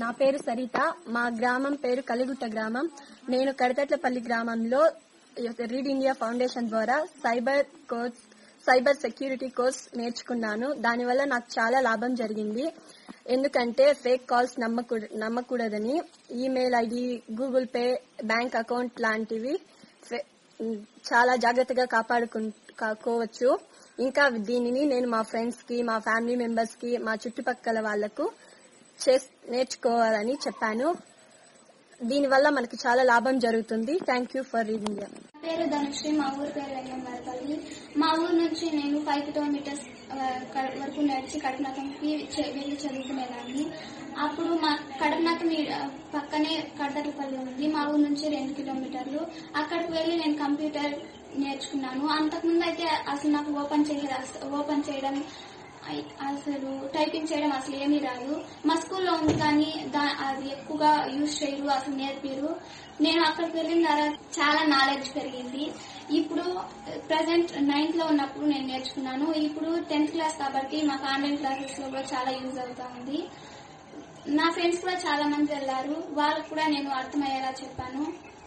నా పేరు సరిత మా గ్రామం పేరు కలిగుట్ట గ్రామం నేను కడతట్లపల్లి గ్రామంలో రీడ్ ఇండియా ఫౌండేషన్ ద్వారా cyber course cyber security course నేర్చుకున్నాను దానివల్ల నాకు చాలా లాభం జరిగింది ఎందుకంటే ఫేక్ కాల్స్ నమ్మకూడ నమ్మకూడదని email ID Google pay bank account లాంటివి ఫే- చాలా జాగ్రత్తగా కాపాడుకోవచ్చు ఇంకా దీనిని నేను మా ఫ్రెండ్స్ కి మా ఫ్యామిలీ మెంబర్స్ కి మా చుట్టుపక్కల వాళ్లకు చేస్- నేర్చుకోవాలని చెప్పాను దీనివల్ల మనకి చాలా లాభం జరుగుతుంది థ్యాంక్ యూ ఫర్ రీడింగ్ నా పేరు ధనుశ్రీ మా ఊరు పేరు వెంగంగారపల్లి మా ఊరు నుంచి నేను ఫైవ్ కిలోమీటర్స్ ఆ, కడ- వరకు నడిచి కడపనకంకి చె- వెళ్ళి చదువుకునేదాన్ని అప్పుడు మా కడపనకం ఈ- ఆ, పక్కనే కడతలపల్లి ఉంది మా ఊరు నుంచి రెండు కిలోమీటర్లు అక్కడికి వెళ్ళి నేను కంప్యూటర్ నేర్చుకున్నాను అంతకుముందు అయితే అసలు నాకు ఓపెన్ చేయడం ఓపెన్ చేయడం ఐ- అసలు టైపింగ్ చేయడం అసలు ఏమీ రాదు మా స్కూల్లో ఉంది కానీ దా- అది ఎక్కువగా యూజ్ చేయరు అసలు నేర్పిరు నేను అక్కడికి వెళ్ళిన తర్వాత చాలా నాలెడ్జ్ పెరిగింది ఇప్పుడు ప్రజెంట్ నైన్త్ లో ఉన్నప్పుడు నేను నేర్చుకున్నాను ఇప్పుడు టెన్త్ క్లాస్ కాబట్టి మాకు ఆన్లైన్ క్లాసెస్ లో కూడా చాలా యూజ్ అవుతా ఉంది నా ఫ్రెండ్స్ కూడా చాలా మంది వెళ్ళారు వాళ్ళకు కూడా నేను అర్థమయ్యేలా చెప్పాను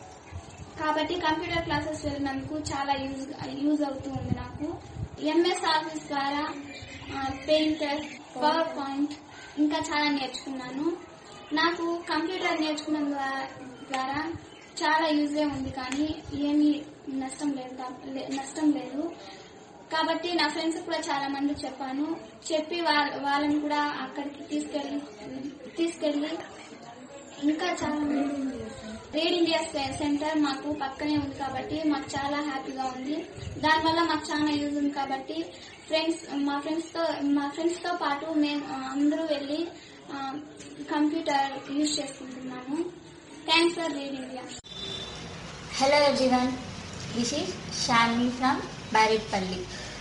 కాబట్టి కంప్యూటర్ క్లాసెస్ వెళ్ళినందుకు చాలా యూజ్ యూజ్ అవుతూ ఉంది నాకు ఎంఎస్ ఆఫీస్ ద్వారా పెయింటర్ పవర్ పాయింట్ ఇంకా చాలా నేర్చుకున్నాను నాకు కంప్యూటర్ నేర్చుకున్న ద్వా- ద్వారా చాలా యూజే ఉంది కానీ ఏమీ నష్టం లేదు కా- లే- నష్టం లేదు కాబట్టి నా ఫ్రెండ్స్ కూడా చాలా మంది చెప్పాను చెప్పి వాళ్ళ- వాళ్ళని కూడా అక్కడికి తీసుకెళ్లి తీసుకెళ్లి ఇంకా చాలా మంది రీడ్ ఇండియా సె- సెంటర్ మాకు పక్కనే ఉంది కాబట్టి మాకు చాలా హ్యాపీగా ఉంది దానివల్ల మాకు చాలా యూజ్ ఉంది కాబట్టి ఫ్రెండ్స్ మా ఫ్రెండ్స్ తో మా ఫ్రెండ్స్ తో పాటు మేము ఆ, అందరూ వెళ్ళి ఆ, కంప్యూటర్ యూజ్ చేసుకుంటున్నాము thanks for read India Hello everyone, this is Shamli from Baritpalli.